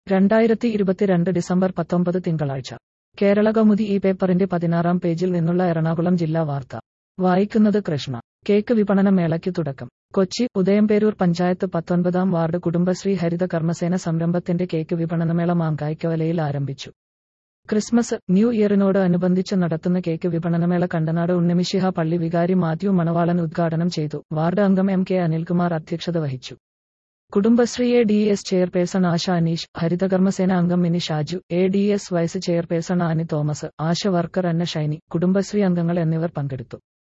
രണ്ടായിരത്തി ഇരുപത്തിരണ്ട് ഡിസംബർ പത്തൊമ്പത് തിങ്കളാഴ്ച കേരള കൗമുദി ഈ പേപ്പറിന്റെ പതിനാറാം പേജിൽ നിന്നുള്ള എറണാകുളം ജില്ലാ വാർത്ത വായിക്കുന്നത് കൃഷ്ണ കേക്ക് വിപണന മേളയ്ക്ക് തുടക്കം കൊച്ചി ഉദയംപേരൂർ പഞ്ചായത്ത് പത്തൊൻപതാം വാർഡ് കുടുംബശ്രീ ഹരിത കർമ്മസേന സംരംഭത്തിന്റെ കേക്ക് വിപണനമേള മാങ്കായ്ക്കവലയിൽ ആരംഭിച്ചു ക്രിസ്മസ് ന്യൂ ഇയറിനോട് അനുബന്ധിച്ച് നടത്തുന്ന കേക്ക് വിപണനമേള കണ്ടനാട് ഉണ്ണിമിശിഹ പള്ളി വികാരി മാത്യു മണവാളൻ ഉദ്ഘാടനം ചെയ്തു വാർഡ് അംഗം എം കെ അനിൽകുമാർ അധ്യക്ഷത വഹിച്ചു Kudumbashree A D S chairperson Asha Aneesh Harithakarmasena അംഗം Mini Shaju A D S vice chairperson Annie Thomas ASHA worker Anna Shiny Kudumbashree അംഗങ്ങൾ എന്നിവർ പങ്കെടുത്തു